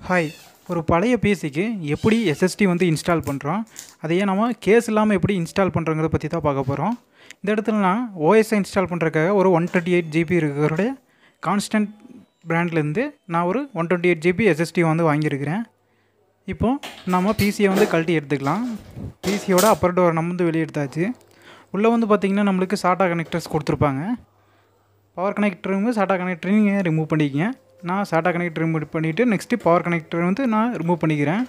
hi ஒரு பழைய பிசிக்கு எப்படி எஸ்எஸ்டி வந்து இன்ஸ்டால் பண்ணுறோம் அதையே நம்ம கேஸ் இல்லாமல் எப்படி இன்ஸ்டால் பண்ணுறோங்கிறத பற்றி தான் பார்க்க போகிறோம் இந்த இடத்துல நான் ஓஎஸ்ஐ இன்ஸ்டால் பண்ணுறதுக்காக ஒரு ஒன் டுவெண்ட்டி எயிட் ஜிபி இருக்கிற கான்ஸ்டன்ட் பிராண்ட்லேருந்து நான் ஒரு one twenty eight GB SSD வந்து வாங்கியிருக்கிறேன் இப்போது நம்ம பிசியை வந்து கழட்டி எடுத்துக்கலாம் பிசியோட அப்பர் டோர் நம்ம வந்து வெளியே எடுத்தாச்சு உள்ளே வந்து பார்த்திங்கன்னா நம்மளுக்கு சாட்டா கனெக்டர்ஸ் கொடுத்துருப்பாங்க பவர் கனெக்டருங்க சாட்டா கனெக்டரையும் நீங்கள் ரிமூவ் பண்ணிக்கங்க நான் சாட்டா கனெக்டர் ரிமூவ் பண்ணிவிட்டு நெக்ஸ்ட்டு பவர் கனெக்டர் வந்து நான் ரிமூவ் பண்ணிக்கிறேன்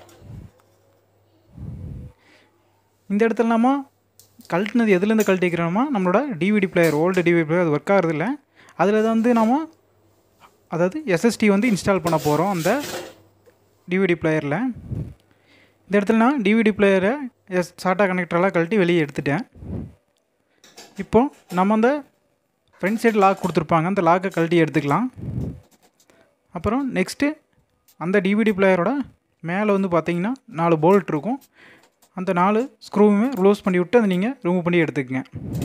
இந்த இடத்துல நம்ம கழட்டினது எதுலேருந்து கழட்டிக்கிறோமோ நம்மளோட DVD player old DVD player அது ஒர்க் ஆகிறதில்ல அதில் தான் வந்து நம்ம அதாவது எஸ்எஸ்டி வந்து இன்ஸ்டால் பண்ண போகிறோம் அந்த டிவிடி பிளேயரில் இந்த இடத்துல நான் டிவிடி பிளேயரை எஸ் சாட்டா கனெக்டரெல்லாம் கழட்டி வெளியே எடுத்துட்டேன் இப்போது நம்ம அந்த ஃப்ரண்ட் சைடு லாக் கொடுத்துருப்பாங்க அந்த லாக்கை கழட்டி எடுத்துக்கலாம் அப்புறம் நெக்ஸ்ட்டு அந்த டிவிடி பிளேயரோட மேலே வந்து பார்த்தீங்கன்னா நாலு போல்ட் இருக்கும் அந்த நாலு ஸ்க்ரூவுமே க்ளோஸ் பண்ணி விட்டு அதை நீங்கள் ரிமூவ் பண்ணி எடுத்துக்கங்க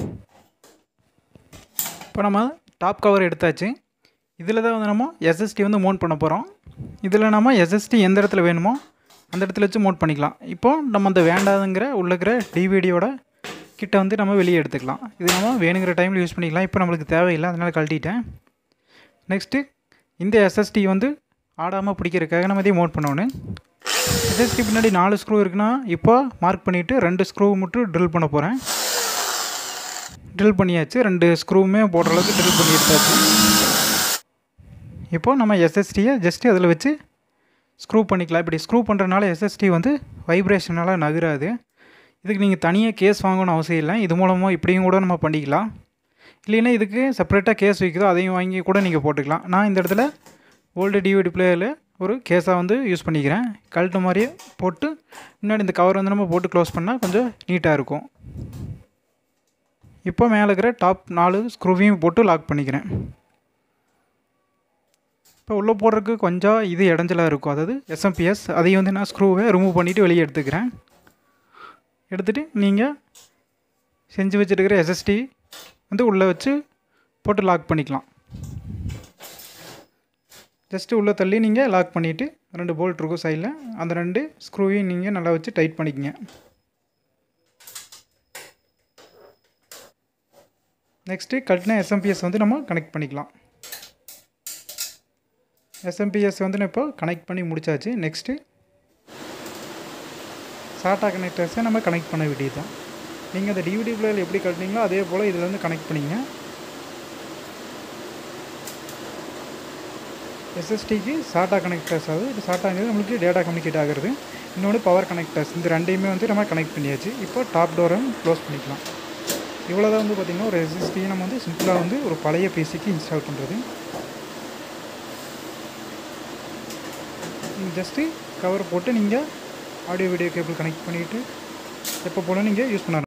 இப்போ நம்ம டாப் கவர் எடுத்தாச்சு இதில் தான் வந்து நம்ம எஸ்எஸ்டி வந்து மோன் பண்ண போகிறோம் இதில் நம்ம எஸ்எஸ்டி எந்த இடத்துல வேணுமோ அந்த இடத்துல வச்சு மோட் பண்ணிக்கலாம் இப்போது நம்ம அந்த வேண்டாதுங்கிற உள்ளக்கிற டிவிடியோட கிட்ட வந்து நம்ம வெளியே எடுத்துக்கலாம் இது நம்ம வேணுங்கிற டைமில் யூஸ் பண்ணிக்கலாம் இப்போ நம்மளுக்கு தேவையில்லை அதனால் கழட்டிட்டேன் நெக்ஸ்ட்டு இந்த எஸ்எஸ்டி வந்து ஆடாமல் பிடிக்கிறதுக்காக நம்ம இதையும் மோட் பண்ணணும் எஸ்எஸ்டி பின்னாடி நாலு ஸ்க்ரூ இருக்குன்னா இப்போ மார்க் பண்ணிவிட்டு ரெண்டு ஸ்க்ரூ மட்டும் ட்ரில் பண்ண போகிறேன் ட்ரில் பண்ணியாச்சு ரெண்டு ஸ்க்ரூவுமே போடுற அளவுக்கு ட்ரில் பண்ணி எடுத்தாச்சு இப்போது நம்ம எஸ்எஸ்டியை ஜஸ்ட்டு அதில் வச்சு ஸ்க்ரூ பண்ணிக்கலாம் இப்படி ஸ்க்ரூ பண்ணுறதுனால எஸ்எஸ்டி வந்து வைப்ரேஷனால் நகராது இதுக்கு நீங்கள் தனியாக கேஸ் வாங்கணும்னு அவசியம் இல்லை இது மூலமாக இப்படியும் கூட நம்ம பண்ணிக்கலாம் இல்லைன்னா இதுக்கு செப்பரேட்டாக கேஸ் வைக்குதோ அதையும் வாங்கி கூட நீங்கள் போட்டுக்கலாம் நான் இந்த இடத்துல ஓல்டு டிவிடி பிளேயரில் ஒரு கேஸாக வந்து யூஸ் பண்ணிக்கிறேன் கழட்டு மாதிரியே போட்டு முன்னாடி இந்த கவர் வந்து நம்ம போட்டு க்ளோஸ் பண்ணால் கொஞ்சம் நீட்டாக இருக்கும் இப்போ மேலே இருக்கிற டாப் நாலு ஸ்க்ரூவையும் போட்டு லாக் பண்ணிக்கிறேன் இப்போ உள்ளே போடுறதுக்கு கொஞ்சம் இது இடைஞ்சலாக இருக்கும் அதாவது எஸ்எம்பிஎஸ் அதையும் வந்து நான் ஸ்க்ரூவை ரிமூவ் பண்ணிவிட்டு வெளியே எடுத்துக்கிறேன் எடுத்துகிட்டு நீங்கள் செஞ்சு வச்சுருக்கிற எஸ்எஸ்டி வந்து உள்ளே வச்சு போட்டு லாக் பண்ணிக்கலாம் ஜஸ்ட்டு உள்ளே தள்ளி நீங்கள் லாக் பண்ணிவிட்டு ரெண்டு போல்ட் இருக்கும் சைடில் அந்த ரெண்டு ஸ்க்ரூவையும் நீங்கள் நல்லா வச்சு டைட் பண்ணிக்கங்க நெக்ஸ்ட்டு கட்டின எஸ்எம்பிஎஸ் வந்து நம்ம கனெக்ட் பண்ணிக்கலாம் எஸ்எம்பிஎஸ் வந்து நான் இப்போ கனெக்ட் பண்ணி முடிச்சாச்சு நெக்ஸ்ட்டு சாட்டா கனெக்டர்ஸை நம்ம கனெக்ட் பண்ண வேண்டியது தான் நீங்கள் அந்த டிவிடி பிளேயர் எப்படி கட்டினீங்களோ அதே போல் இதில் வந்து கனெக்ட் பண்ணிங்க எஸ்எஸ்டிக்கு சாட்டா கனெக்டர்ஸ் ஆகுது இது சாட்டாங்கிறது நம்மளுக்கு டேட்டா கம்யூனிகேட் ஆகிறது இன்னொன்று பவர் கனெக்டர்ஸ் இந்த ரெண்டையுமே வந்து நம்ம கனெக்ட் பண்ணியாச்சு இப்போ டாப் டோரை க்ளோஸ் பண்ணிக்கலாம் இவ்வளோ தான் வந்து பார்த்திங்கன்னா ஒரு எஸ்எஸ்டி நம்ம வந்து சிம்பிளாக வந்து ஒரு பழைய பிசிக்கு இன்ஸ்டால் பண்ணுறது ஜஸ்ட்டு கவர் போட்டு நீங்கள் ஆடியோ வீடியோ கேபிள் கனெக்ட் பண்ணிவிட்டு எப்போ போல நீங்கள் யூஸ் பண்ண